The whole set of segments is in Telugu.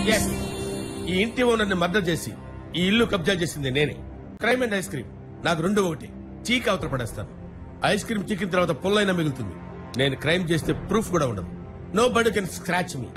Yes. ఈ ఇంటి ఓనర్ని మర్డర్ చేసి ఈ ఇల్లు కబ్జా చేసింది నేనే క్రైమ్ అండ్ ఐస్ క్రీమ్ నాకు రెండు ఒకటి చీక్ అవతల పడేస్తాను ఐస్ క్రీమ్ చీకిన తర్వాత పుల్లైనా మిగులుతుంది నేను క్రైమ్ చేస్తే ప్రూఫ్ కూడా ఉండదు నో బడి కెన్ స్క్రాచ్ మీ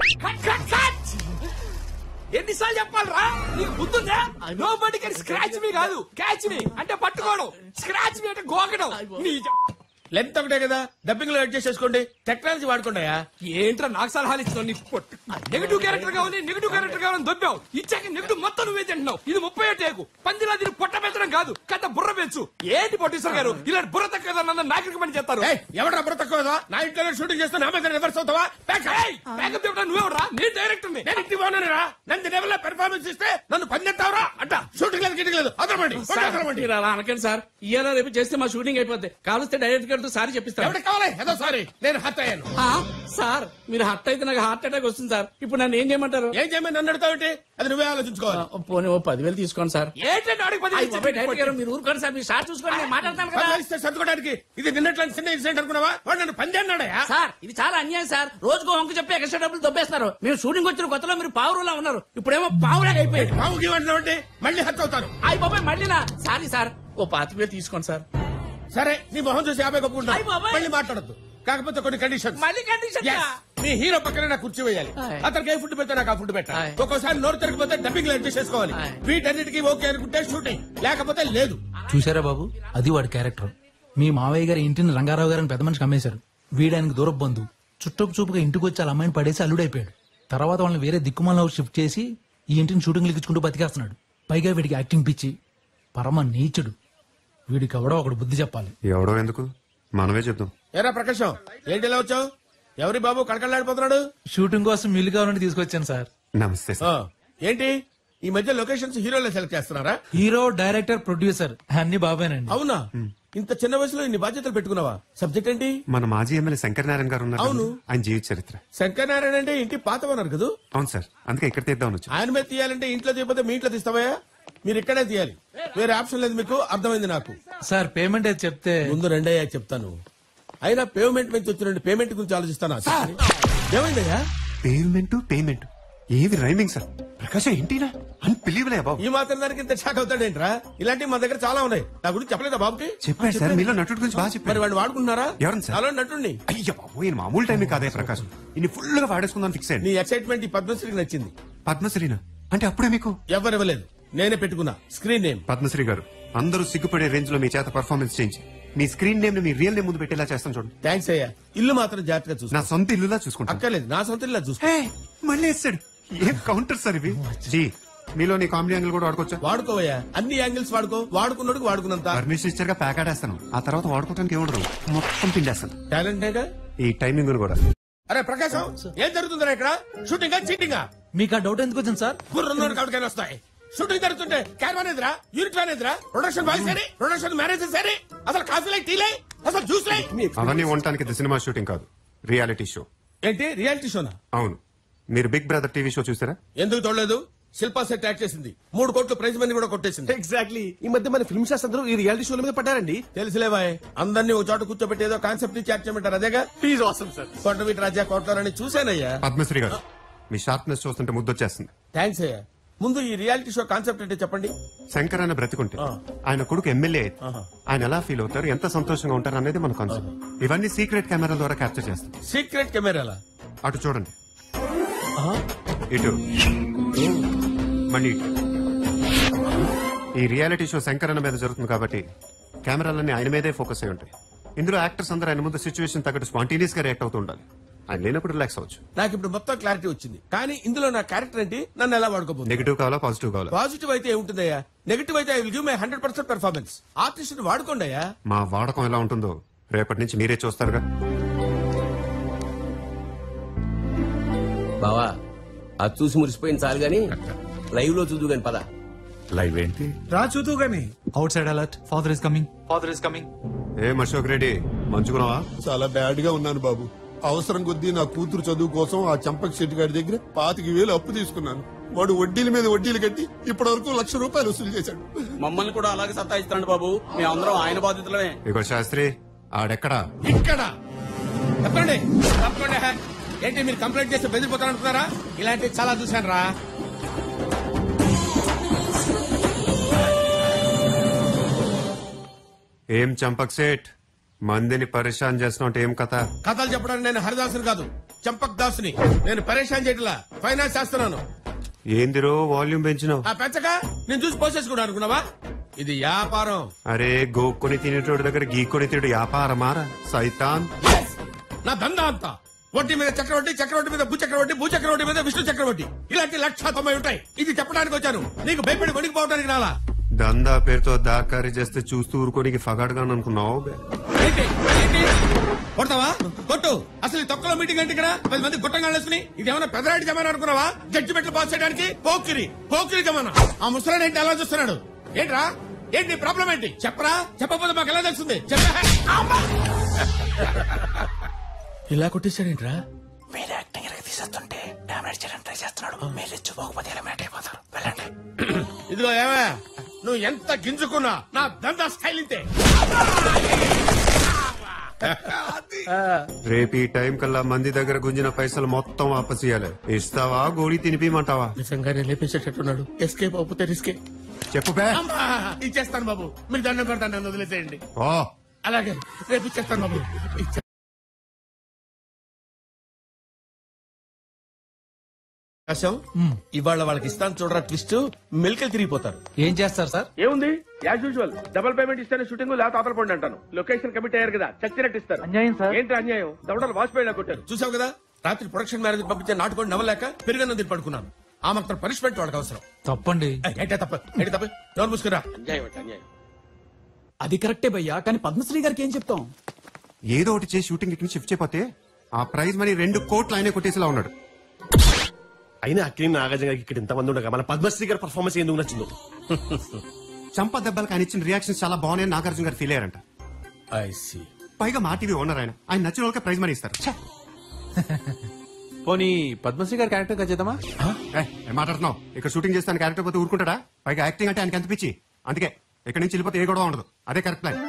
ఎన్నిసార్లు చెప్పాలరా నీకు బుద్ధుందా నో బడి స్క్రాచ్ మీ కాదు క్యాచ్ మీ అంటే పట్టుకోవడం స్క్రాచ్ మీ అంటే గోకడం నీ జ- లెంత్ ఒకటే కదా డబ్బింగ్ లో అడ్జస్ట్ చేసుకోండి టెక్నాలజీ వాడుకోండియా ఏంట్రా నాకు సలహాలు ఇస్తున్నావు నీ పొట్టు నెగిటివ్ క్యారెక్టర్ కావాలి నెగిటివ్ క్యారెక్టర్ కావాలని దొబ్బావు ఇచ్చాక నెగిటివ్ మొత్తం నువ్వే తింటున్నావు ఇది ముప్పై టేకు పందిలా దీన్ని పొట్ట పెంచడం కాదు కథ బుర్ర పెంచు ఏంటి పొట్టేశ్వర గారు ఇలాంటి బుర్ర తక్కువ నాగరిక పని చేస్తారు ఎవడ అప్పుడు తక్కువ నా ఇంట్లో షూటింగ్ చేస్తే నా మీద రివర్స్ అవుతావా Back up. బ్యాకప్ చెప్పడం నువ్వెవరా నేను డైరెక్టర్ నేను ఇంటి ఓనర్ రా నన్ను లెవెల్ పెర్ఫార్మెన్స్ ఇస్తే నన్ను పన్నెత్తావరా అంట షూటింగ్ లేదు గిటింగ్ లేదు అదరమండి మీరు అలా అనకండి సార్ ఇయ్యాల రేపు చేస్తే మా షూటింగ్ అయిపోద్ది కావలిస్తే డైరెక్ట్ గారితో సారీ చెప్పిస్తాను ఎవరికి కావాలి ఏదో సారీ నేను హత్య అయ్యాను ఆ, సార్ మీరు హర్ట్ అయితే నాకు హార్ట్ అటాక్ వస్తుంది సార్ ఇప్పుడు నన్ను ఏం చేయమంటారు ఏం చేయమని నన్ను అడుగుతావుంటే అది నువ్వే ఆ, ఆలోచించుకోవాలి పోనీ ఓ పదివేలు తీసుకోండి సార్ ఏంటంటే అడిగి పది అయ్య బాబాయ్, డైరెక్టర్ గారు నిమిషాలు మీరు ఊరుకోండి సార్ మీరు షార్ట్ చూసుకోండి నేను మాట్లాడతాను కదా పది ఇస్తే సర్దుకోవడానికి ఇది నిన్నట్లాంటి చిన్న ఇన్సిడెంట్ అనుకున్నావా వాడు నన్ను పంది అన్నాడయా సార్ ఇది చాలా అన్యాయం సార్ రోజుకో వంక చెప్పి ఎక్స్ట్రా డబ్బులు దొబ్బేస్తున్నారు మీరు షూటింగ్ వచ్చిన కొత్తలో మీరు పావురులా ఉన్నారు ఇప్పుడేమో పావులాగా అయిపోయింది బాబుకి ఇవ్వండి మళ్ళీ హత్య అవుతాను అయ్యి బాబాయ్ మళ్ళీనా సారీ సార్ ఓ పాతి వేలు తీసుకోండి సార్ సరే నీ మొహం చూసి యాభై కొప్పుకుంటా అయ్ బాబాయ్. మళ్ళీ మాట్లాడద్దు కాకపోతే కొన్ని కండిషన్స్ మళ్ళీ కండిషన్ మీ హీరో పక్కన నాకు కుర్చీ వేయాలి ఆయ్. అతనికి ఏ ఫుడ్ పెడితే నాకు ఆ ఫుడ్ పెట్టాలి ఆయ్. ఒక్కోసారి నోరు తిరిగిపోతే డబ్బింగ్ అడ్జస్ట్ చేసుకోవాలి ఆయ్. వీటన్నిటికీ ఓకే అనుకుంటే షూటింగ్ లేకపోతే లేదు చూసారా బాబు అది వాడి క్యారెక్టర్ మీ మావయ్య గారి ఇంటిని రంగారావు గారిని పెద్ద మనిషికి అమ్మేశారు వీడానికి దూరపు బంధు చుట్టకు చూపుగా ఇంటికి వచ్చి వాళ్ళ అమ్మాయిని పడేసి అల్లుడైపోయాడు తర్వాత వాళ్ళని వేరే దిక్కుమాల షిఫ్ట్ చేసి ఈ ఇంటిని షూటింగ్ లిగించుకుంటూ బతికేస్తున్నాడు పైగా వీడికి యాక్టింగ్ పిచ్చి పరమ నీచుడు వీడికి ఎవడో ఒకడు బుద్ధి చెప్పాలి ఎవడో ఎందుకు మనమే చెప్దాం ఏరా ప్రకాశం ఏంటి ఇలా వచ్చావు ఎవరి బాబు కడకళ్ళాడిపోతున్నాడు షూటింగ్ కోసం మిల్లు కావాలని తీసుకొచ్చాను సార్ నమస్తే ఆ, సార్ ఏంటి ఈ మధ్య లొకేషన్స్ హీరోలే సెలెక్ట్ చేస్తున్నారా హీరో డైరెక్టర్ ప్రొడ్యూసర్ అన్ని బాబానండి అవునా ఇంత చిన్న వయసులో ఇన్ని బాధ్యతలు పెట్టుకున్నావా సబ్జెక్ట్ ఏంటి మన మాజీ ఎమ్మెల్యే శంకర్ నారాయణ గారు ఉన్నారు అవును. కదా, ఆయన జీవిత చరిత్ర శంకర్ నారాయణ అంటే ఇంటి పాత ఉన్నారు కదా అవును సార్ అందుకే ఇక్కడ తీద్దామని వచ్చాం ఆయన మీద తీయాలంటే ఇంట్లో తీయకపోతే మీ ఇంట్లో తీస్తావా మీరు ఇక్కడే తీయాలి వేరే ఆప్షన్ లేదు మీకు అర్థమైంది నాకు సార్ పేమెంట్ అయితే చెప్తే ముందు రెండయ్యా చెప్తాను అయినా పేమెంట్ నుంచి వచ్చిన పేమెంట్ గురించి ఆలోచిస్తాను ఏమైందయ్యా పేమెంట్ పేమెంట్ ఏవి రైమింగ్ సార్ ప్రకాశం ఏంటినా అన్బిలీవలే బాబు ఈ మాత్రం దానికి ఇంత షాక్ అవుతాడేంట్రా ఇలాంటివి మా దగ్గర చాలా ఉన్నాయి నా గురించి చెప్పలేదా బాబుకి చెప్పాడు సార్ మీలో నటుడి గురించి బాగా మరి చెప్పారు వాడిని వాడుకుంటున్నారా ఎవరిని సార్? అలా నటుండి అయ్య బాబు ఈయన మామూలు టైం కాదే ప్రకాశం ఇన్ని ఫుల్ గా వాడేసుకుందాం ఫిక్స్ అయ్యండి నీ ఎక్సైట్మెంట్ ఈ పద్మశ్రీకి నచ్చింది పద్మశ్రీనా అంటే అప్పుడే మీకు ఎవరు ఇవ్వలేదు నేనే పెట్టుకున్నా స్క్రీన్ నేమ్ పద్మశ్రీ గారు అందరూ సిగ్గుపడే రేంజ్ లో మీ చేత పర్ఫార్మెన్స్ చేయించి మీ స్క్రీన్ నేమ్ ని మీ రియల్ నేమ్ ముందు పెట్టేలా చేస్తాం చూడండి థ్యాంక్స్ అయ్యా ఇల్లు మాత్రం జాగ్రత్తగా చూసుకో నా సొంత ఇల్లులా చూసుకుంటాను అక్కర్లేదు నా సొంత ఇల్లు చూసుకో హే, మళ్ళీ వేస్తాడు ఏం కౌంటర్ సార్ ఇవి జీ మీలో నీ కామెడీ యాంగిల్ కూడా వాడుకోవచ్చా వాడుకోవయ్యా అన్ని యాంగిల్స్ వాడుకో వాడుకున్నాడు వాడుకున్నంత పర్మిషన్ ఇచ్చారుగా ప్యాక్ ఆడేస్తాను ఆ తర్వాత వాడుకోవడానికి ఏముండదు మొత్తం పిండేస్తాను టాలెంట్ ఈ టైమింగ్ కూడా అరే ప్రకాశం ఏం జరుగుతుందిరా ఇక్కడ షూటింగ్ చీటింగా మీకు ఆ డౌట్ ఎందుకు వచ్చింది సార్ కుర్రన్నోడు కాడికైనా వస్తాయి షూటింగ్ జరుగుతుంటే క్యారవాన్ ఎదురా యూనిట్ వ్యాన్ ఎదురా ప్రొడక్షన్ బాయ్స్ సరే ప్రొడక్షన్ మేనేజర్ సరే అసలు కాఫీ లై టీ లై అసలు జ్యూస్ లై అవన్నీ ఉండటానికి ఇది సినిమా షూటింగ్ కాదు రియాలిటీ షో ఏంటి రియాలిటీ షోనా అవును మీరు బిగ్ బ్రదర్ టీవీ షో చూసారా ఎందుకు చూడలేదు శిల్పా సెట్ యాక్ట్ చేసింది మూడు కోట్ల ప్రైజ్ మనీ కూడా కొట్టేసింది ఎగ్జాక్ట్లీ ఈ మధ్య మన ఫిల్మ్ స్టార్స్ అందరూ ఈ రియాలిటీ షోల మీద పడ్డారండి తెలుసులే బాయ్ అందరినీ ఒక చోట కూర్చోబెట్టి ఏదో కాన్సెప్ట్ ఇచ్చి యాక్ట్ చేయమంటారు అదేగా please awesome sir Kondaveeti Raja కోట్లారని చూశానయ్యా పద్మశ్రీ గారు మీ షార్ప్నెస్ చూస్తుంటే ముద్దొచ్చేస్తుంది థ్యాంక్స్ అయ్యా ముందు ఈ రియాలిటీ షో కాన్సెప్ట్ అంటే చెప్పండి శంకర్ అన్న బ్రతికుంటే ఆ. ఆయన కొడుకు ఎమ్మెల్యే అయితే ఆహా. ఆయన ఎలా ఫీల్ అవుతారు ఎంత సంతోషంగా ఉంటారు అనేది మన కాన్సెప్ట్ ఇవన్నీ సీక్రెట్ కెమెరా ద్వారా క్యాప్చర్ చేస్తాం సీక్రెట్ కెమెరాలా అటు చూడండి ఇటు మళ్ళీ ఇటు ఈ రియాలిటీ షో శంకరన్న మీద జరుగుతుంది కాబట్టి కెమెరాలన్నీ ఆయన మీదే ఫోకస్ అయి ఉంటాయి ఇందులో యాక్టర్స్ అందరూ ఆయన ముందు సిచ్యువేషన్ తగ్గట్టు స్పాంటేనియస్ గా రియాక్ట్ అవుతూ ఉండాలి ఆయన లేనప్పుడు రిలాక్స్ అవ్వచ్చు నాకు ఇప్పుడు మొత్తం క్లారిటీ వచ్చింది కానీ ఇందులో నా క్యారెక్టర్ ఏంటి నన్ను ఎలా వాడుకోబోతుంది నెగిటివ్ కావాలా పాజిటివ్ కావాలా పాజిటివ్ అయితే ఏముంటుందయ్యా నెగిటివ్ అయితే I will give my hundred percent performance artist వాడుకోండి అయ్యా మా వాడకం ఎలా ఉంటుందో రేపటి నుంచి మీరే చూస్తారుగా బావా అది చూసి మురిసిపోయింది చాలు గాని లైవ్ లో చూదు గాని పద లైవ్ ఏంటి రా చూతూ గాని outside alert father is coming father is coming ఏం అశోక్ రెడ్డి మంచుకున్నావా చాలా బ్యాడ్ గా ఉన్నాను బాబు అవసరం కొద్దీ నా కూతురు చదువు కోసం ఆ చంపక్ శెట్టి గారి దగ్గర పాతిక వేలు అప్పు తీసుకున్నాను వాడు వడ్డీల మీద వడ్డీలు కట్టి ఇప్పటి వరకు లక్ష రూపాయలు వసూలు చేశాడు మమ్మల్ని కూడా అలాగే సత్తాయిస్తున్నాడు బాబు మేమందరం ఆయన బాధితులమే ఇగో శాస్త్రి ఆడెక్కడా ఇక్కడ చెప్పండి తప్పకుండా ఏంటి మీరు కంప్లైంట్ చేస్తే బెదిరిపోతారంటున్నారా ఇలాంటివి చాలా చూశాను రా ఏం చంపక్ సేట్ మందిని పరిశాన్ చేస్తున్నావు ఏం కథ కథలు చెప్పడానికి నేను హరిదాసుని కాదు చంపక్ దాసుని నేను పరేషాన్ చేయట్లా ఫైనాన్స్ చేస్తున్నాను ఏందిరో వాల్యూమ్ పెంచినావు ఆ పెంచక నేను చూసి పోసేసుకున్నాను అనుకున్నావా ఇది వ్యాపారం అరే గోక్కొని తినేటోడి దగ్గర గీక్కొని తిడు వ్యాపారమారా సైతాన్ Yes! నా దందా అంతా వడ్డీ మీద చక్రవడ్డీ చక్రవడ్డీ మీద భూ చక్రవడ్డీ భూ చక్రవడ్డీ మీద విష్ణు చక్రవడ్డీ ఇలాంటి లక్ష తొంభై ఉంటాయి ఇది చెప్పడానికి వచ్చాను నీకు భయపడి వణికిపోవడానికి రాలా దందా పేరుతో దాకారి చేస్తే చూస్తూ ఊరుకోనికి ఫగాడుగా అనుకున్నావు బే. ఏంటి ఏంటి కొడతావా కొట్టు అసలు ఈ తొక్కలో మీటింగ్ అంటే ఇక్కడ పది మంది గుట్టంగా వేసుకుని ఇది ఏమైనా పెదరాటి జమానా అనుకున్నావా జడ్జిమెంట్లు పాస్ చేయడానికి పోకిరి పోకిరి జమానా ఆ ముసలాడు ఏంటి అలా చూస్తున్నాడు ఏంట్రా ఏంటి ప్రాబ్లం ఏంటి చెప్పరా చెప్పకపోతే మాకు ఎలా తెలుస్తుంది చెప్పరా అమ్మా! ఇలా కొట్టేశాడేంట్రా మీరు యాక్టింగ్ ఎరగ తీసేస్తుంటే డామినేట్ చేయడానికి ట్రై చేస్తున్నాడు మీరు ఇచ్చిపోకపోతే ఎలిమినేట్ అయిపోతారు వెళ్ళండి ఇదిగో ఏమే నువ్వు ఎంత గింజుకున్నా నా దందా స్టైల్ ఇంతే రేపు ఈ టైం కల్లా మంది దగ్గర గుంజిన పైసలు మొత్తం వాపస్ ఇయ్యాలి ఇస్తావా గోళీ తినిపిమంటావా నిజంగానే లేపేసేటట్టున్నాడు ఎస్కేప్ అవుతే రిస్కే చెప్పు బే అమ్మా ఇచ్చేస్తాను బాబు మీరు దండం పెడతాను నన్ను వదిలేసేయండి ఓ అలాగే రేపు ఇచ్చేస్తాను బాబు ఇచ్చే- ఆకాశం ఇవాళ వాళ్ళకి ఇస్తాను చూడరా ట్విస్ట్ మిల్క్ తిరిగిపోతారు ఏం చేస్తారు సార్ ఏముంది యాజ్ యూజువల్ డబుల్ పేమెంట్ ఇస్తేనే షూటింగ్ లేకపోతే అవతల పండి అంటాను లొకేషన్ కమిట్ అయ్యారు కదా చచ్చినట్టు ఇస్తారు అన్యాయం సార్. ఏంటి అన్యాయం దవడలు వాజ్పేయిలా కొట్టారు చూసావు కదా రాత్రి ప్రొడక్షన్ మేనేజర్ పంపించే నాటుకొని నవ్వలేక పెరుగన్నం తిని పడుకున్నాను ఆ మాత్రం పనిష్మెంట్ వాళ్ళకి అవసరం తప్పండి ఏయ్, ఏంటే తప్ప ఏంటి తప్ప నోరు మూసుకురా అన్యాయం అంటే అన్యాయం అది కరెక్టే భయ్యా కానీ పద్మశ్రీ గారికి ఏం చెప్తాం ఏదో ఒకటి చేసి షూటింగ్ ఇక్కడి నుంచి షిఫ్ట్ చేయకపోతే ఆ ప్రైజ్ మనీ రెండు కోట్లు ఆయనే కొట్టేసేలా ఉన్నాడు అయినా అక్కిని నాగార్జున గారికి ఇక్కడ ఇంతమంది ఉండగా మన పద్మశ్రీ గారి పర్ఫార్మెన్స్ ఎందుకు నచ్చిందో చంప దెబ్బలకు ఆయన ఇచ్చిన రియాక్షన్స్ చాలా బాగున్నాయని నాగార్జున గారు ఫీల్ అయ్యారంట ఐ సి పైగా మా టీవీ ఓనర్ ఆయన ఆయన నచ్చిన వాళ్ళకే ప్రైజ్ మనీ ఇస్తారు ఛే! పోనీ పద్మశ్రీ గారి క్యారెక్టర్ గా చేద్దామా ఏయ్, ఏం మాట్లాడుతున్నావు ఇక్కడ షూటింగ్ చేస్తాను క్యారెక్టర్ పోతే ఊరుకుంటాడా పైగా యాక్టింగ్ అంటే ఆయనకి ఎంత పిచ్చి అందుకే ఇక్కడి నుంచి వెళ్ళిపోతే ఏ గొడవ ఉండదు అదే కరెక్ట్ ప్లాన్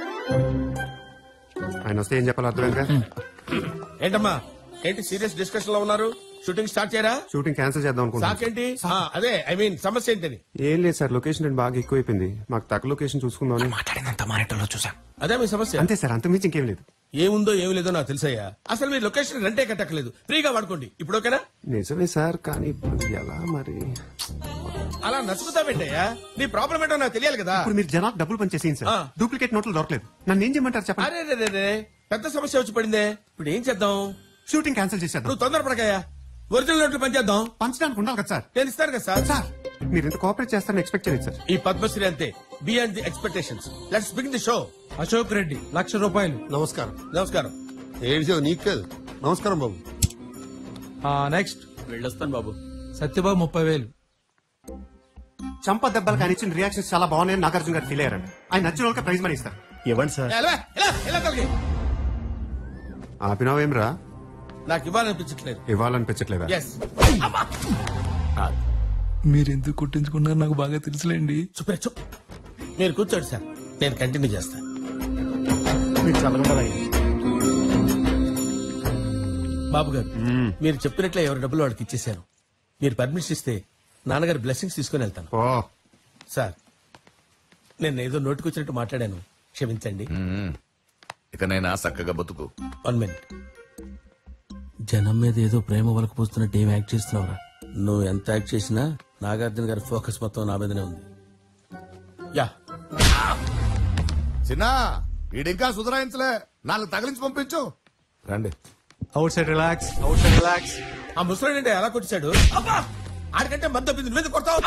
ఆయన వస్తే ఏం చెప్పాలి అర్థమైందిగా ఏంటమ్మా ఏంటి సీరియస్ డిస్కషన్ లో ఉన్నారు షూటింగ్ స్టార్ట్ చేయరా షూటింగ్ క్యాన్సిల్ చేద్దాం అనుకుంటున్నాను సాకేంటి ఆ, అదే ఐ మీన్ సమస్య ఏంటని ఏం లేదు సార్ లొకేషన్ రేట్ బాగా ఎక్కువైపోయింది మాకు తక్కువ లొకేషన్ చూసుకుందామని మాట్లాడిందంత మానేటంలో చూసాం అదే మీ సమస్య అంతే సార్ అంత మించి ఇంకేం లేదు ఏముందో ఏమి లేదో నాకు తెలుసయ్యా అసలు మీరు లొకేషన్ రెంటే కట్టక్కలేదు ఫ్రీగా వాడుకోండి ఇప్పుడు ఓకేనా నిజమే సార్ కానీ ఇప్పుడు ఎలా మరి అలా నచ్చుకుతావేంటయ్యా నీ ప్రాబ్లం ఏంటో నాకు తెలియాలి కదా ఇప్పుడు మీరు జనాలకు డబ్బులు పనిచేసేయండి సార్ ఆ. డూప్లికేట్ నోట్లు దొరకలేదు నన్ను ఏం చేయమంటారు చెప్పండి అరే రే, రే, రే. పెద్ద సమస్య వచ్చి పడిందే ఇప్పుడు ఏం చేద్దాం షూటింగ్ క్యాన్సిల్ చేసేద్దాం నువ్వు తొందరపడకయ్యా ఒరిజినల్ నోట్లు పనిచేద్దాం పంచడానికి ఉండాలి కదా సార్ నేను ఇస్తాను కదా సార్ సార్ మీరు ఎంత కోఆపరేట్ చేస్తారని ఎక్స్పెక్ట్ చేయలేదు సార్ ఈ పద్మశ్రీ అంతే beyond the expectations let's begin the show Ashok Reddy lakh రూపాయలు నమస్కారం నమస్కారం ఏడిచావు నీకు కాదు నమస్కారం బాబు నెక్స్ట్ వెళ్ళొస్తాను బాబు సత్యబాబు ముప్పై వేలు చంప దెబ్బలు కానీ ఇచ్చిన రియాక్షన్స్ చాలా బాగున్నాయని నాగార్జున గారు ఫీల్ అయ్యారంట ఆయన నచ్చిన వాళ్ళకి ప్రైజ్ మనీ ఇస్తారు ఇవ్వండి సార్ ఎలా ఎలా ఎలా తొలగి ఆపినావేం రా నాకు ఇవ్వాలనిపించట్లేదు ఇవ్వాలనిపించట్లేదా ఎస్ మీరు ఎందుకు కొట్టించుకున్నారు నాకు బాగా తెలుసులేండి చూపే చూప్ మీరు కూర్చోండి సార్ నేను కంటిన్యూ చేస్తాను మీకు చల్లగా బాబు గారు మీరు చెప్పినట్లే ఎవరి డబ్బులు వాడికి ఇచ్చేసాను మీరు పర్మిషన్ ఇస్తే నాన్నగారి బ్లెస్సింగ్స్ తీసుకుని వెళ్తాను ఓ సార్ నేను ఏదో నోటికొచ్చినట్టు మాట్లాడాను క్షమించండి ఇకనైనా చక్కగా బతుకు వన్ మినిట్ జనం మీద ఏదో ప్రేమ వలకు పోస్తున్నట్టు ఏం యాక్ట్ చేస్తున్నావురా నువ్వు ఎంత యాక్ట్ చేసినా నాగార్జున గారి ఫోకస్ మొత్తం నా మీదనే ఉంది యా చిన్న వీడింకా సుధరాయించలే నాలుగు తగిలించి పంపించు రండి outside relax outside relax ఆ ముసలాడు అంటే ఎలా కొట్టించాడు అబ్బా! ఆడికంటే మంది తప్పింది నువ్వు ఎందుకు కొడతావు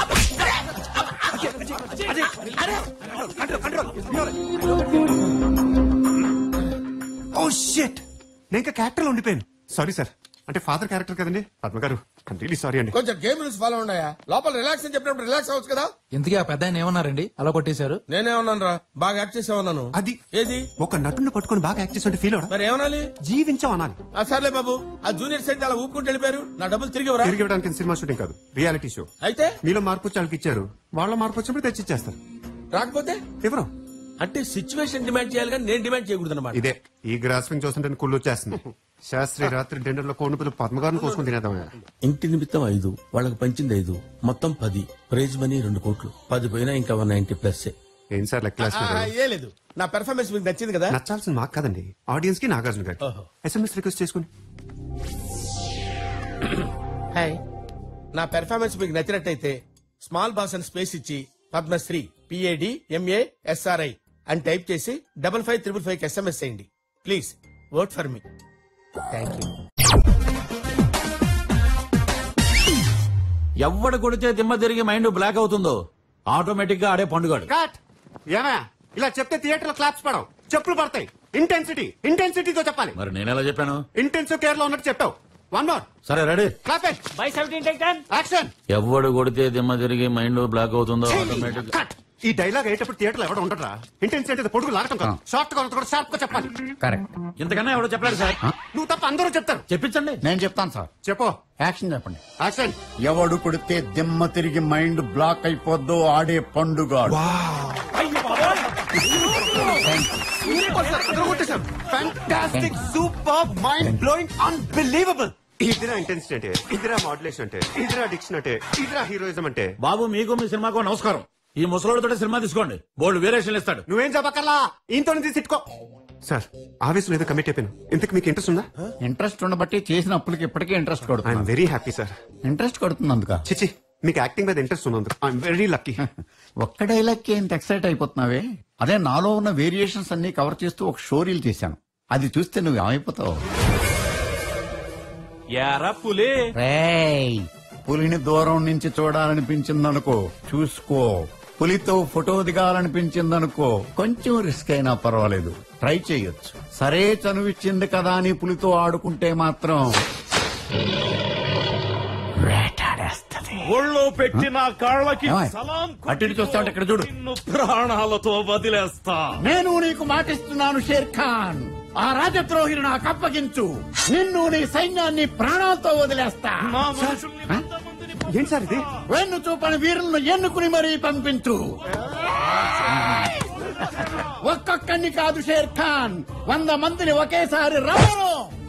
ఓ షిట్ నేను ఇంకా క్యారెక్టర్ లో ఉండిపోయాను సారీ సార్ అంటే ఫాదర్ క్యారెక్టర్ కదండి పద్మ గారు రియలీ సారీ అండి కొంచెం గేమ్ రూల్స్ ఫాలో ఉన్నాయా లోపల రిలాక్స్ అని చెప్పినప్పుడు రిలాక్స్ అవ్వచ్చు కదా ఇంతకీ ఆ పెద్ద ఆయన ఏమన్నారండి అలా కొట్టేశారు నేనే ఉన్నాను రా బాగా యాక్ట్ చేసావన్నాను అది ఏది ఒక నటుని పట్టుకొని బాగా యాక్ట్ చేస్తుంటే ఫీల్ అవడం మరి ఏమనాలి జీవించాం అనాలి ఆ సర్లే బాబు ఆ జూనియర్ సైడ్ అలా ఊపుకుంటూ వెళ్ళిపోయారు నా డబ్బులు తిరిగి ఇవ్వరా తిరిగి ఇవ్వడానికి ఇది సినిమా షూటింగ్ కాదు రియాలిటీ షో అయితే మీలో మార్పు వచ్చి వాళ్ళకి ఇచ్చారు వాళ్ళ మార్పు వచ్చినప్పుడు తెచ్చిచ్చేస్తారు రాకపోతే ఎవరు అంటే సిచ్యువేషన్ డిమాండ్ చేయాలి కానీ నేను డిమాండ్ చేయకూడదు అనమాట ఇదే ఈ గ్రాస్పింగ్ చూస్తుంటే కుళ్ళు వచ్చేస్తుంది శాస్త్రి రాత్రి డిన్నర్ లో కోడి పిల్లలు పద్మగారిని కోసుకుని తినేద్దామయ్యా ఇంటి నిమిత్తం ఐదు వాళ్ళకి పంచింది ఐదు మొత్తం పది ప్రైజ్ మనీ రెండు కోట్లు పది పోయినా ఇంకా వన్ నైన్టీ ప్లస్ ఏం సార్ లెక్క క్లాస్ ఏ లేదు నా పెర్ఫార్మెన్స్ మీకు నచ్చింది కదా నచ్చాల్సింది మాకు కాదండి ఆడియన్స్ కి నాగార్జున గారు ఓహో. ఎస్ఎంఎస్ రిక్వెస్ట్ చేసుకుని హాయ్ నా పెర్ఫార్మెన్స్ మీకు నచ్చినట్టయితే స్మాల్ బాస్ అని స్పేస్ ఇచ్చి పద్మశ్రీ పిఏడి ఎంఏ ఎస్ఆర్ఐ అని టైప్ చేసి double five triple five SMS చేయండి please work for me thank you ఎవడు కొడితే దిమ్మ తిరిగి మైండ్ బ్లాక్ అవుతుందో ఆటోమేటిక్ గా ఆడే పండుగాడు కట్ ఏమయ్యా ఇలా చెప్తే థియేటర్ లో క్లాప్స్ పడవు చెప్పులు పడతాయి ఇంటెన్సిటీ ఇంటెన్సిటీతో చెప్పాలి మరి నేనెలా చెప్పాను ఇంటెన్సివ్ కేర్ లో ఉన్నట్టు చెప్పావు వన్ మోర్ సరే రెడీ క్లాప్ యాక్షన్ ఎవడు కొడితే దిమ్మ తిరిగి మైండ్ బ్లాక్ అవుతుందో ఆటోమేటిక్ కట్ ఈ డైలాగ్ అయ్యేటప్పుడు థియేటర్ లో ఎవడ ఉండరా ఇంటెన్సిటీ అంటే పొడుగు లాగటం కాదు షార్ట్ గా ఉన్నది కూడా షార్ప్ గా చెప్పాలి కరెక్ట్ ఇంతకన్నా ఎవడో చెప్పాడు సార్ నువ్వు తప్ప అందరూ చెప్తారు చెప్పించండి నేను చెప్తాను సార్ చెప్పు యాక్షన్ చెప్పండి యాక్షన్ ఎవడు కొడితే దిమ్మ తిరిగి మైండ్ బ్లాక్ అయిపోద్దో ఆడే పండుగ fantastic super mind blowing unbelievable ఇదిరా ఇంటెన్సిటీ అంటే ఇదిరా మాడ్యులేషన్ అంటే ఇదిరా డిక్షన్ అంటే ఇదిరా హీరోయిజం అంటే బాబు మీకు మీ సినిమాకు నమస్కారం ఈ ముసలోడితో సినిమా తీసుకోండి బోల్డ్ వేరియేషన్ ఇస్తాడు నువ్వేం చెప్పక్కర్లా ఈయనతో తీసి తిట్టుకో సార్ ఆవేశం ఏదో కమిట్ అయిపోయాను ఇంతకు మీకు ఇంట్రెస్ట్ ఉందా ఇంట్రెస్ట్ ఉండబట్టి చేసిన అప్పులకి ఇప్పటికే ఇంట్రెస్ట్ ఐఎమ్ కొడుతుంది వెరీ హ్యాపీ సార్ ఇంట్రెస్ట్ కొడుతుంది అందుక చిచి మీకు యాక్టింగ్ మీద ఇంట్రెస్ట్ ఉన్నందుకు ఐఎమ్ వెరీ లక్కీ ఒక్క డైలాగ్ ఇంత ఎక్సైట్ అయిపోతున్నావే అదే నాలో ఉన్న వేరియేషన్స్ అన్ని కవర్ చేస్తూ ఒక షోరీల్ చేశాను అది చూస్తే నువ్వు ఏమైపోతావు యారా పులే రేయ్ పులిని దూరం నుంచి చూడాలనిపించిందనుకో చూసుకో పులితో ఫోటో దిగాలనిపించిందనుకో కొంచెం రిస్క్ అయినా పర్వాలేదు ట్రై చేయొచ్చు సరే చనువిచ్చింది కదా అని పులితో ఆడుకుంటే మాత్రం వేటాడేస్తది ఒళ్ళో పెట్టిన కాళ్ళకి ఏమాయ్? సలాం అటు ఇటు చూస్తా ఉంటే ఇక్కడ చూడు నిన్ను ప్రాణాలతో వదిలేస్తా నేను నీకు మాటిస్తున్నాను షేర్ ఖాన్ ఆ రాజద్రోహిని నాకు అప్పగించు నిన్ను నీ సైన్యాన్ని ప్రాణాలతో వదిలేస్తా నా మనుషుల్ని ఆ? ఏంటి సార్ ఇది వెన్ను చూపని వీరులను ఎన్నుకుని మరీ పంపించు ఒక్కొక్కడిని కాదు షేర్ ఖాన్ వంద మందిని ఒకేసారి రమ్మను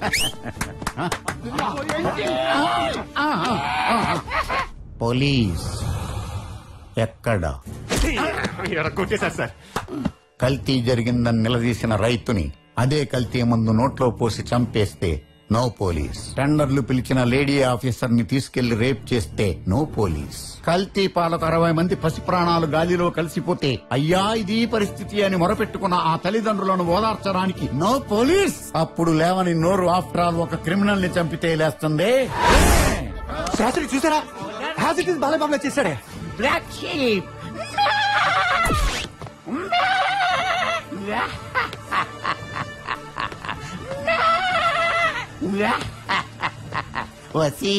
పోలీస్ ఎక్కడ కొట్టేశారు సార్ కల్తీ జరిగిందని నిలదీసిన రైతుని అదే కల్తీ మందు నోట్లో పోసి చంపేస్తే నో పోలీస్ టెండర్లు పిలిచిన లేడీ ఆఫీసర్ ని తీసుకెళ్లి రేప్ చేస్తే నో పోలీస్ కల్తీ పాలకు అరవై మంది పసి ప్రాణాలు గాలిలో కలిసిపోతే అయ్యా ఇది పరిస్థితి అని మొరపెట్టుకున్న ఆ తల్లిదండ్రులను ఓదార్చడానికి నో పోలీస్ అప్పుడు లేవని నోరు ఆఫ్టర్ ఆల్ ఒక క్రిమినల్ ని చంపితే లేస్తుంది శాస్త్రి చూసారా హ్యాస్ ఇట్ ఇస్ బాలబాబులో చేశాడే బ్లాక్ షీప్ వసి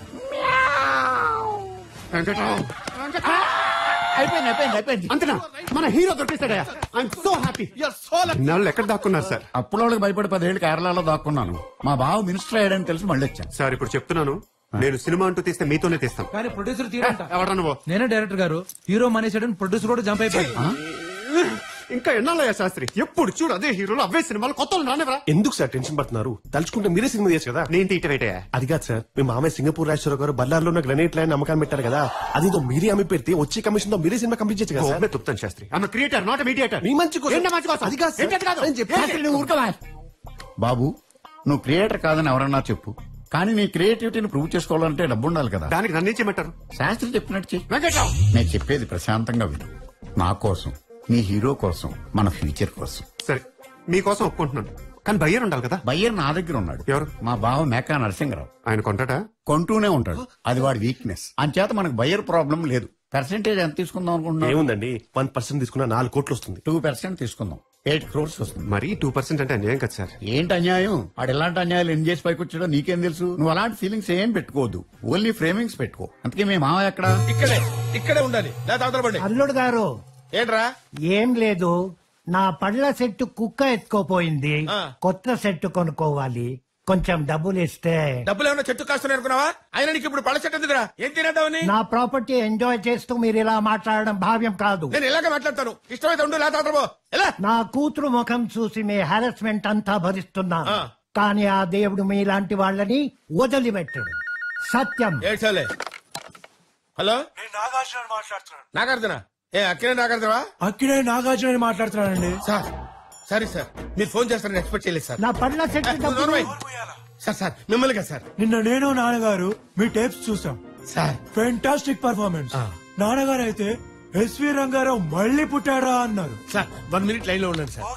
అయిపోయింది అయిపోయింది అయిపోయింది అంతేనా మన హీరో దొరికేశాడయా ఐఎమ్ సో హ్యాపీ నాళ్ళు ఎక్కడ దాక్కున్నారు సార్ అప్పులోళ్ళకి భయపడి పదేళ్ళు కేరళలో దాక్కున్నాను మా బావ మినిస్టర్ అయ్యాడని తెలిసి మళ్ళీ వచ్చాను సార్ ఇప్పుడు చెప్తున్నాను నేను సినిమా అంటూ తీస్తే మీతోనే తీస్తాం కానీ ప్రొడ్యూసర్ తీరంట ఎవరా నువ్వు నేనే డైరెక్టర్ గారు హీరో మానేసాడని ప్రొడ్యూసర్ కూడా జంప్ అయిపోయాడు ఇంకా ఎన్నాళ్ళయ్యా శాస్త్రి ఎప్పుడు చూడు అదే హీరోలు అవే సినిమాలు కొత్త రానివరా ఎందుకు సార్ టెన్షన్ పడుతున్నారు తలుచుకుంటే మీరే సినిమా చేయొచ్చు కదా నేను తీయటవేటయా అది కాదు సార్ మీ మామయ్య సింగపూర్ రాజేశ్వర గారు బల్లార్లో ఉన్న గ్రనైట్ లైన్ అమ్మకాన్ని పెట్టారు కదా అది ఏదో మీరే అమ్మి పెడితే వచ్చే కమిషన్ తో మీరే సినిమా కంప్లీట్ చేయొచ్చు కదా సార్ చెప్తాను శాస్త్రి ఆమె క్రియేటర్ నాట్ మీడియేటర్ మీ మంచి కోసం. మంచి కోసం అది కాదు సార్. ఏంటి అది కాదు? నేను చెప్పేది. శాస్త్రి, నువ్వు ఊరుకోవా? బాబు నువ్వు క్రియేటర్ కాదని ఎవరన్నా చెప్పు కానీ నీ క్రియేటివిటీని ప్రూవ్ చేసుకోవాలంటే డబ్బు ఉండాలి కదా దానికి నన్ను ఏం చేయమంటారు శాస్త్రి చెప్పినట్టు చెయ్యి నేను చెప్పేది ప్రశాంతంగా విను నా కోసం నీ హీరో కోసం మన ఫ్యూచర్ కోసం సరే మీకోసం ఒప్పుకుంటున్నాను కానీ బయ్యర్ ఉండాలి కదా బయ్యర్ నా దగ్గర ఉన్నాడు ఎవరు? మా బావ మేకా నరసింహరావు ఆయన కొంటాడా కొంటూనే ఉంటాడు అది వాడి వీక్నెస్ అంచేత మనకు బయ్యర్ ప్రాబ్లం లేదు పర్సెంటేజ్ ఎంత తీసుకుందాం అనుకుంటున్నావు ఏముందండి వన్ పర్సెంట్ తీసుకున్న నాలుగు కోట్లు వస్తుంది టూ పర్సెంట్ తీసుకుందాం ఎయిట్ క్రోర్స్ వస్తుంది మరి టూ పర్సెంట్ అంటే అన్యాయం కదా సార్ ఏంటి అన్యాయం ఆడు ఎలాంటి అన్యాయాలు ఎన్ని చేసి పైకి వచ్చాడో నీకేం తెలుసు నువ్వు అలాంటి ఫీలింగ్స్ ఏం పెట్టుకోవద్దు ఓన్లీ ఫ్రేమింగ్స్ పెట్టుకో అందుకే మీ మామ ఎక్కడ ఇక్కడే ఇక్కడే ఉండాలి లేదా అవతల పడి అల్లుడు గారు ఏంట్రా ఏం లేదు నా పళ్ళ సెట్ కుక్క ఎత్తుకోపోయింది ఆ. కొత్త సెట్ కొనుక్కోవాలి కొంచెం డబ్బులు ఇస్తే డబ్బులు ఏమన్నా చెట్టు కాస్తున్నాయి అనుకున్నావా ఆయన నీకు ఇప్పుడు పళ్ళ చెట్టు ఎందుకురా ఏం తినేద్దామని నా ప్రాపర్టీ ఎంజాయ్ చేస్తూ మీరు ఇలా మాట్లాడడం భావ్యం కాదు నేను ఇలాగే మాట్లాడతాను ఇష్టమైతే ఉండు లేదా అవతల పో. ఎలా నా కూతురు ముఖం చూసి మీ హారాస్మెంట్ అంతా భరిస్తున్నా ఆ. కానీ ఆ దేవుడు మీలాంటి వాళ్ళని వదిలిపెట్టడు సత్యం ఏడ్చాలే హలో నాగార్జున ఏ అక్కడే నాగార్జునవా అక్కడే నాగార్జున మాట్లాడుతున్నానండి సార్ సారీ సార్ మీరు ఫోన్ చేస్తారని ఎక్స్పెక్ట్ చేయలేదు సార్ నా పళ్ళ సెట్ డబ్బులు నోర్మై. సార్ సార్ మిమ్మల్ని కదా సార్ నిన్న నేను నాన్నగారు మీ టేప్స్ చూసాం సార్ ఫెంటాస్టిక్ పర్ఫార్మెన్స్ ఆ. నాన్నగారు అయితే ఎస్వి రంగారావు మళ్ళీ పుట్టాడా అన్నారు సార్ వన్ మినిట్ లైన్ లో ఉండండి సార్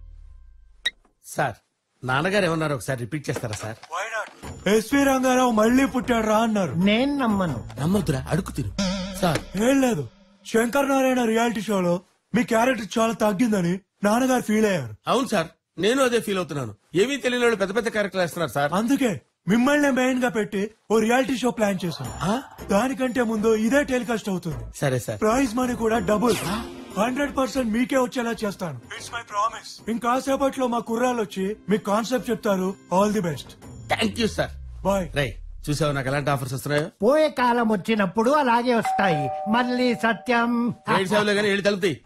సార్ నాన్నగారు ఏమన్నారు ఒకసారి రిపీట్ చేస్తారా సార్ ఎస్వి రంగారావు మళ్ళీ పుట్టాడా అన్నారు నేను నమ్మను నమ్మొద్దురా అడుగు తిరు సార్ ఏం లేదు శంకర్ నారాయణ రియాలిటీ షోలో మీ క్యారెక్టర్ చాలా తగ్గిందని నాన్నగారు ఫీల్ అయ్యారు అవును సార్ నేను అదే ఫీల్ అవుతున్నాను ఏమీ తెలియని వాళ్ళు పెద్ద పెద్ద క్యారెక్టర్ వేస్తున్నారు సార్ అందుకే మిమ్మల్ని మెయిన్ గా పెట్టి ఓ రియాలిటీ షో ప్లాన్ చేశాం దానికంటే ముందు ఇదే టెలికాస్ట్ అవుతుంది సరే సార్ ప్రైజ్ మనీ కూడా డబుల్ హండ్రెడ్ పర్సెంట్ మీకే వచ్చేలా చేస్తాను ఇట్స్ మై ప్రామిస్ ఇంకాసేపట్లో మా కుర్రాళ్ళు వచ్చి మీ కాన్సెప్ట్ చెప్తారు all the best thank you sir bye రై చూసావు నాకు ఎలాంటి ఆఫర్స్ వస్తున్నాయో పోయే కాలం వచ్చినప్పుడు అలాగే వస్తాయి మళ్ళీ సత్యం ఏడు సేవలే కానీ ఏడు తలుపుతాయి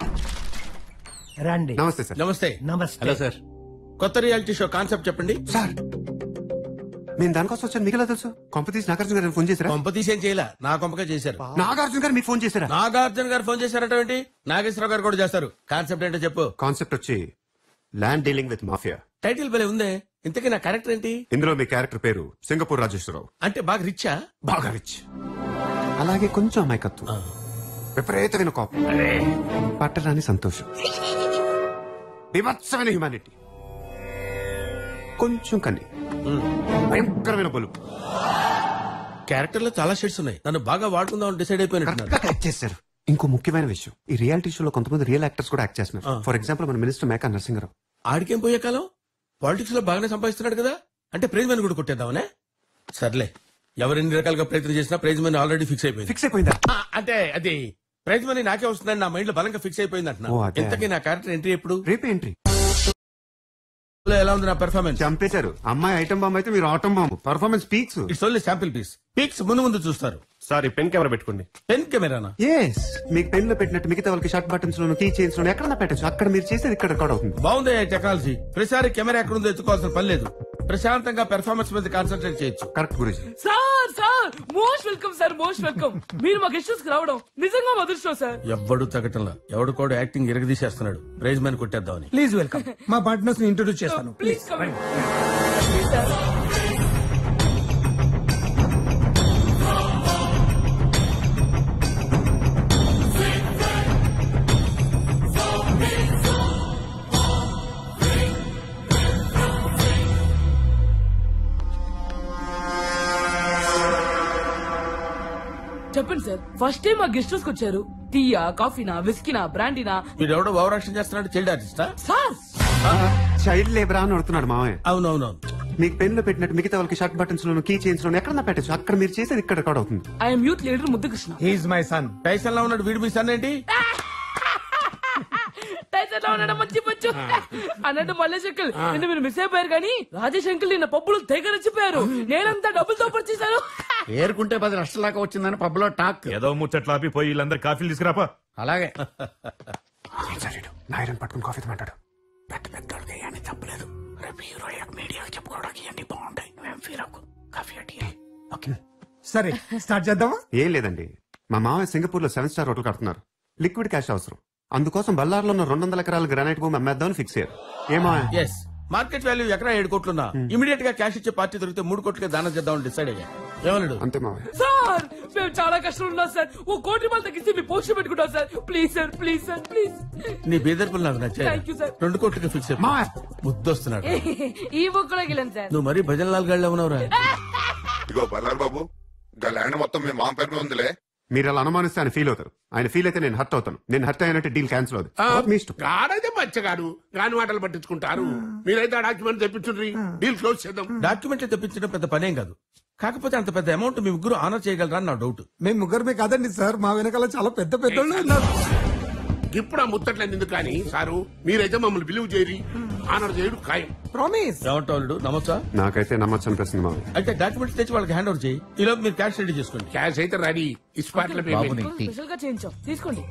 రండి నమస్తే సార్ నమస్తే నమస్తే సార్ కొత్త రియాలిటీ షో కాన్సెప్ట్ చెప్పండి సార్ నేను దానికోసం వచ్చాను మీకు ఎలా తెలుసు కొంపతీసి నాగార్జున గారు ఫోన్ చేశారా కొంప తీసేం చేయాల నా కొంపగా చేశారు నాగార్జున గారు మీకు ఫోన్ చేశారా నాగార్జున గారు ఫోన్ చేశారట ఏంటి నాగేశ్వరరావు గారు కూడా చేస్తారు కాన్సెప్ట్ ఏంటో చెప్పు కాన్సెప్ట్ వచ్చి land dealing with mafia title భలే ఉందే ఇంతకీ నా క్యారెక్టర్ ఏంటి ఇందులో మీ క్యారెక్టర్ పేరు సింగపూర్ రాజేశ్వరరావు అంటే బాగా రిచ్చా బాగా రిచ్ అలాగే కొంచెం అమాయకత్వం విపరీతమైన కోపం పట్టరాని సంతోషం వివత్సమైన హ్యుమానిటీ కొంచెం కన్ని భయంకరమైన బలుపు క్యారెక్టర్ లో చాలా షేడ్స్ ఉన్నాయి నన్ను బాగా వాడుకుందాం డిసైడ్ అయిపోయినట్టున్నారు యాక్ట్ చేశారు ఇంకో ముఖ్యమైన విషయం ఈ రియాలిటీ షోలో కొంతమంది రియల్ యాక్టర్స్ కూడా యాక్ట్ చేస్తున్నారు ఫర్ ఎగ్జాంపుల్ మన మినిస్టర్ మేకా నరసింహరావు ఆడికేం పోయే కాలం పాలిటిక్స్ లో బాగానే సంపాదిస్తున్నాడు కదా అంటే ప్రైజ్ మనీ కూడా కొట్టేద్దామనే సర్లే ఎవరెన్ని రకాలుగా ప్రయత్నం చేసినా ప్రైజ్ మనీ ఆల్రెడీ ఫిక్స్ అయిపోయింది ఫిక్స్ అయిపోయిందా ఆ, అంటే అది ప్రైజ్ మనీ నాకే వస్తుందని నా మైండ్ లో బలంగా ఫిక్స్ అయిపోయింది అంటున్నా ఓ, అదే. ఇంతకీ నా క్యారెక్టర్ ఎంట్రీ ఎప్పుడు రేపే ఎంట్రీ ఎలా ఉంది నా పెర్ఫార్మెన్స్ చంపేశారు అమ్మాయి ఐటమ్ బాంబ్ అయితే మీరు atom bomb performance peaks it's only sample piece peaks ముందు ముందు చూస్తారు సార్ ఈ పెన్ కెమెరా పెట్టుకోండి పెన్ కెమెరానా ఎస్ మీకు పెన్ లో పెట్టినట్టు మిగతా వాళ్ళకి షర్ట్ బటన్స్ లోను కీ చైన్స్ లోను ఎక్కడ పెట్టచ్చు అక్కడ మీరు చేసేది ఇక్కడ రికార్డ్ అవుతుంది బాగుంది టెక్నాలజీ ప్రతిసారి కెమెరా ఎక్కడ ఉందో ఎత్తుకోవాల్సిన పని లేదు ప్రశాంతంగా పెర్ఫార్మెన్స్ మీద కాన్సన్ట్రేట్ చేయొచ్చు కరెక్ట్ గురించి sir sir most welcome sir most welcome మీరు మా గెస్ట్ కి రావడం నిజంగా మా అదృష్టం సార్ ఎవ్వడు తగ్గటంలా ఎవడు కూడా యాక్టింగ్ ఇరగదీసేస్తున్నాడు ప్రైజ్ మనీ కొట్టేద్దామని ప్లీజ్ వెల్కమ్ మా పార్ట్నర్స్ ని ఇంట్రొడ్యూస్ చేస్తాను ప్లీజ్ కమ్ చెప్పండి సార్ ఫస్ట్ టైం మా గెస్ట్ హౌస్ కి వచ్చారు టీయా కాఫీనా విస్కీనా బ్రాండీనా వీడు ఎవడో ఓవర్ యాక్షన్ చేస్తున్నాడు చైల్డ్ ఆర్టిస్టా సార్ చైల్డ్ లేబర్ అని అడుగుతున్నాడు మామయ్య అవునవునవును మీకు పెన్ లో పెట్టినట్టు మిగతా వాళ్ళకి షర్ట్ బటన్స్ లోను కీ చైన్స్ లోను ఎక్కడ పెట్టచ్చు అక్కడ మీరు చేసేది ఇక్కడ రికార్డ్ అవుతుంది I'm youth leader Muddu Krishna is my son Tyson లో ఉన్నాడు వీడు మీ సన్ ఏంటి టైసన్ లో ఉన్నాడు మంచి పచ్చు అన్నట్టు మల్లేష్ అంకుల్ నిన్న మీరు మిస్ అయిపోయారు కానీ రాజేష్ అంకుల్ నిన్న పప్పులు తెగ రచ్చిపోయారు నేనంతా డబ్బులతో పర్చేశాను ఏరుకుంటే పది లక్షల దాకా వచ్చిందని పబ్లో టాక్ ఏదో ముచ్చట్లు ఆపిపోయి వీళ్ళందరూ కాఫీలు తీసుకురాపా అలాగే నాయరన్ పట్టుకుని కాఫీ మాట్లాడు పెద్ద పెద్ద అని చెప్పలేదు రేపు హీరోలకు మీడియాకి చెప్పుకోవడానికి అన్ని బాగుంటాయి నువ్వేం ఫీల్ అవ్వకు కాఫీ అట్టి ఓకే సరే స్టార్ట్ చేద్దామా ఏం లేదండి మా మామయ్య సింగపూర్ లో సెవెన్ స్టార్ హోటల్ కడుతున్నారు లిక్విడ్ క్యాష్ అవసరం అందుకోసం బల్లార్లో ఉన్న రెండు వందల ఎకరాల గ్రానైట్ భూమి అమ్మేద్దామని ఫిక్స్ అయ్యారు ఏమా ఎస్ మార్కెట్ వాల్యూ ఎకరా ఏడు కోట్లున్నా ఇమీడియట్ గా క్యాష్ ఇచ్చే పార్టీ దొరికితే మూడు కోట్లకి దానం చేద్దామని డిసైడ్ అయ్యా ఏమన్నాడు అంతే మామయ్య సార్ మేము చాలా కష్టం ఉన్నాం సార్ ఓ కోటి రూపాయలు తగ్గించి మీ పోస్ట్ పెట్టుకుంటాం sir please sir please sir please నీ బేదర్పులు నాకు నచ్చాయి Thank you, sir. రెండు కోట్లకి ఫిక్స్ అయిపోయి ముద్దొస్తున్నాడు ఈ బుక్ కూడా గెలాను సార్ నువ్వు మరీ భజన లాల్ గాడిలో ఉన్నావురా ఇగో బల్లారు బాబు గా ల్యాండ్ మొత్తం మీ మామ పేరు మీద ఉందిలే మీరు అలా అనుమానిస్తే ఆయన ఫీల్ అవుతారు ఆయన ఫీల్ అయితే నేను హర్ట్ అవుతాను నేను హర్ట్ అయినట్టు డీల్ క్యాన్సిల్ అవుతుంది మీ ఇష్టం గాడైతే మచ్చగాడు గాని మాటలు పట్టించుకుంటారు మీరైతే ఆ డాక్యుమెంట్ తెప్పించుండ్రి డీల్ క్లోజ్ చేద్దాం డాక్యుమెంట్లు తెప్పించడం పెద్ద పనేం కాదు కాకపోతే అంత పెద్ద అమౌంట్ మీ ముగ్గురు ఆనర్ చేయగలరా అని నా డౌట్ మేము ముగ్గురమే కాదండి సార్ మా వెనకాల చాలా పెద్ద పెద్ద ఉన్నారు ఇప్పుడు ఆ ముచ్చట్లేదు ఎందుకు కానీ సారు మీరైతే మమ్మల్ని బిలీవ్ చేయరి ఆనర్ చేయుడు ఖాయం ప్రామిస్ ఏమంటావు నమ్మచ్చా నాకైతే నమ్మచ్చు అనిపిస్తుంది మామయ్య అయితే డాక్యుమెంట్స్ తెచ్చి వాళ్ళకి హ్యాండ్ ఓవర్ చేయి ఈ లోపు మీరు క్యాష్ రెడీ చేసుకోండి క్యాష్ అయితే రెడీ ఇస్పాట్ల పేమెంట్ స్పెషల్ గా చేయించాం తీసుకోండి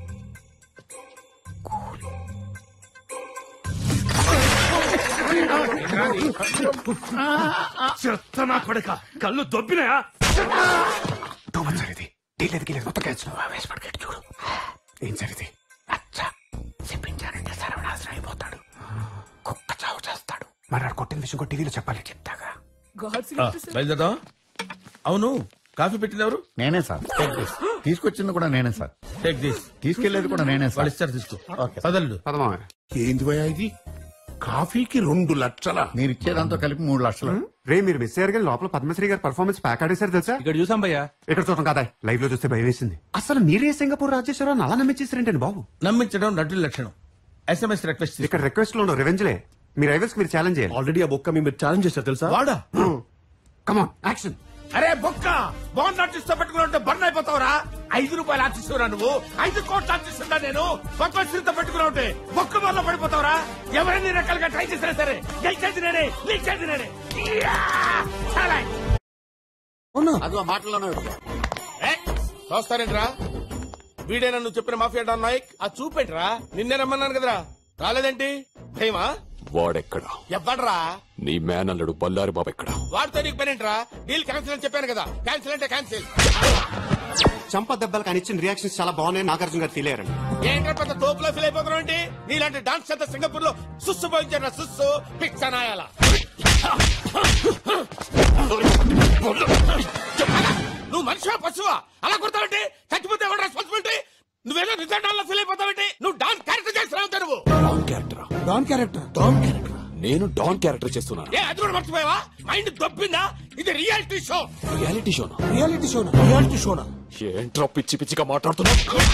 చెత్త నా కొడక కళ్ళు దొబ్బినాయా సరిది డీల్ ఎదిగి మొత్తం క్యాచ్ ఆవేశపడకెట్టు చూడు ఏం సరిది అచ్చా చెప్పించానంటే సర్వనాశనం అయిపోతాడు కుక్క చావు చేస్తాడు మరి ఆడు కొట్టిన విషయం కూడా టీవీలో చెప్పాలి చెప్తాగా బయలుదేరదాం అవును కాఫీ పెట్టినెవరు నేనే సార్ తీసుకొచ్చింది కూడా నేనే సార్ టేక్ దిస్ తీసుకెళ్లేది కూడా నేనే సార్ వాళ్ళు ఇస్తారు తీసుకో పదల్లుడు పదమా ఏంది భయ ఇది కాఫీకి రెండు లక్షల మీరు ఇచ్చేదాంతో కలిపి మూడు లక్షలు రే మీరు మిస్ అయ్యారు కానీ లోపల పద్మశ్రీ గారు పర్ఫార్మెన్స్ ప్యాక్ ఆడేశారు తెలుసా ఇక్కడ చూసాం భయ్యా ఇక్కడ చూడటం కదా లైవ్ లో చూస్తే భయం వేసింది అసలు మీరే సింగపూర్ రాజేశ్వరరావు అలా నమ్మించేసారంటండి బాబు నమ్మించడం నటుల లక్షణం ఎస్ఎంఎస్ రిక్వెస్ట్ ఇక్కడ రిక్వెస్ట్ లో రివెంజ్లే మీ రైవల్స్ మీరు ఛాలెంజ్ చేయాలి ఆల్రెడీ ఆ బొక్క మీరు ఛాలెంజ్ చేశారు తెలుసా వాడా కమాన్ యాక్షన్ అరే బొక్క బాండ్ ఆర్టిస్ట్ తో పెట్టుకున్నా బర్న్ అయిపోతావురా ఐదు రూపాయలు ఆర్టిస్ట్ నువ్వు ఐదు కోట్ల ఆర్టిస్ట్ ఉందా నేను పక్కతో పెట్టుకున్నా ఉంటే బొక్క వల్ల పడిపోతావురా ఎవరైనా రకాలుగా ట్రై చేసినా సరే గెలిచేది నేనే గెలిచేది నేనే యా! చాలా. అదిగో మాటల్లోనే చూస్తారేంట్రా వీడేనా నువ్వు చెప్పిన మాఫియా డాన్ నాయక్ ఆ చూపెట్రా నిన్నే రమ్మన్నాను కదరా రాలేదేంటి భయమా వాడెక్కడ ఎవ్వడ్రా నీ మేనల్లుడు బల్లారి బాబు ఎక్కడ వాడితో నీకు పనేంట్రా డీల్ క్యాన్సిల్ అని చెప్పాను కదా క్యాన్సిల్ అంటే క్యాన్సిల్ చంప దెబ్బలు కానీ ఇచ్చిన రియాక్షన్స్ చాలా బాగున్నాయి నాగార్జున గారు ఫీల్ అయ్యారండి ఏంట్రా పెద్ద తోపులో ఫీల్ అయిపోతున్నావు ఏంటి నీలాంటి డాన్స్ చేత సింగపూర్ లో సుస్సు పోయించారు సుస్సు పిచ్చనాయాల నువ్వు మనిషివా పశువా అలా కొడతావంటే చచ్చిపోతే ఎవరు రెస్పాన్సిబిలిటీ నువ్వేదో నిజంగా ఫీల్ అయిపోతావంటే నువ్వు డాన్స్ క్యారెక్టర్ చేస్తున్నావు నువ్వు don character don character don character నేను డాన్ క్యారెక్టర్ చేస్తున్నాను ఏ అది కూడా మర్చిపోయావా మైండ్ దొబ్బిందా ఇది రియాలిటీ షో రియాలిటీ షోనా రియాలిటీ షోనా రియాలిటీ షోనా ఏంట్రా పిచ్చి పిచ్చిగా మాట్లాడుతున్నా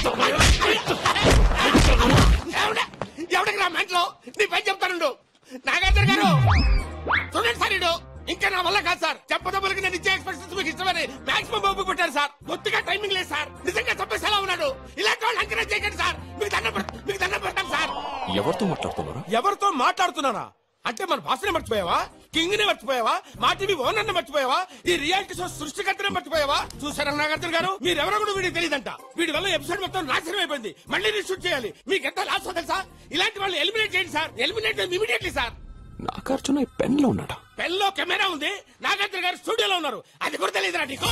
ఎవడికి రా మెంట్లో నీ పని చెప్తానుండు నాగార్జున గారు చూడండి సార్ ఇడు ఇంకా నా వల్ల కాదు సార్ చెప్పదబ్బులకి నేను ఇచ్చే ఎక్స్ప్రెషన్స్ మీకు ఇష్టమని మాక్సిమం బాబు పెట్టారు సార్ కొద్దిగా టైమింగ్ లేదు సార్ నిజంగా చంపేసి ఎలా ఉన్నాడు ఇలాంటి వాళ్ళు ఎంకరేజ్ చేయకండి సార్ మీకు దండం పెడతా- మీకు దండం పెడతాం సార్ ఎవరితో మాట్లాడుతున్నారా ఎవరితో మాట్లాడుతున్నానా అంటే మన భాషనే మర్చిపోయావా కింగ్ ని మర్చిపోయావా మా టీవీ ఓనర్ మర్చిపోయావా ఈ రియాలిటీ షో సృష్టికర్తనే మర్చిపోయావా చూసారా నాగార్జున గారు మీరెవరో కూడా వీడికి తెలియదంట వీడి వల్ల ఎపిసోడ్ మొత్తం నాశనం అయిపోయింది మళ్ళీ రీషూట్ చేయాలి మీకు ఎంత లాస్ తెలుసా ఇలాంటి వాళ్ళు ఎలిమినేట్ చేయండి సార్ ఎలిమినేట్ ఇమీడియట్లీ సార్ నాగార్జున ఈ పెన్ లో ఉన్నాడా పెన్లో కెమెరా ఉంది నాగార్జున గారు స్టూడియోలో ఉన్నారు అది కూడా తెలియదురా నీకు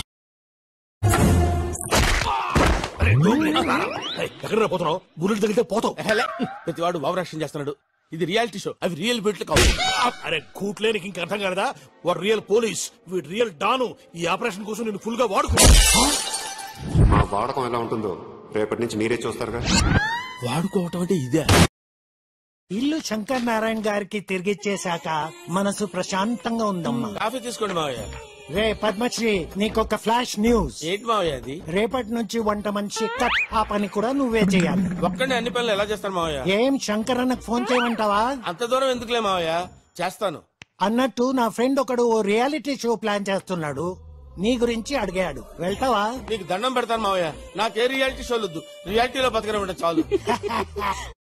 ఎక్కడ పోతున్నావు బుల్లెట్ తగిలితే పోతావు ప్రతి వాడు ఓవరాక్షన్ చేస్తున్నాడు ఇది రియాలిటీ షో అవి రియల్ బీట్లు కావు అరే కూట్లేనికి ఇంకా అర్థం కాలేదా వాడు రియల్ పోలీస్ వీడు రియల్ డాను ఈ ఆపరేషన్ కోసం నేను ఫుల్ గా వాడుకున్నా మా వాడకం ఎలా ఉంటుందో రేపటి నుంచి మీరే చూస్తారుగా వాడుకోవటం అంటే ఇదే ఇల్లు శంకర్ నారాయణ గారికి తిరిగిచ్చేశాక మనసు ప్రశాంతంగా ఉందమ్మా కాఫీ తీసుకోండి మావయ్య రే పద్మశ్రీ నీకొక ఫ్లాష్ న్యూస్ ఏంటి మావయ్య అది రేపటి నుంచి వంట మనిషి కట్ ఆ పని కూడా నువ్వే చేయాలి ఒక్కడే అన్ని పనులు ఎలా చేస్తాను మావయ్య ఏం శంకర్ అన్నకు ఫోన్ చేయమంటావా అంత దూరం ఎందుకులే మావయ్య చేస్తాను అన్నట్టు నా ఫ్రెండ్ ఒకడు ఓ రియాలిటీ షో ప్లాన్ చేస్తున్నాడు నీ గురించి అడిగాడు వెళ్తావా నీకు దండం పెడతాను మావయ్య నాకే రియాలిటీ షోలు వద్దు రియాలిటీలో బతకడం చాలు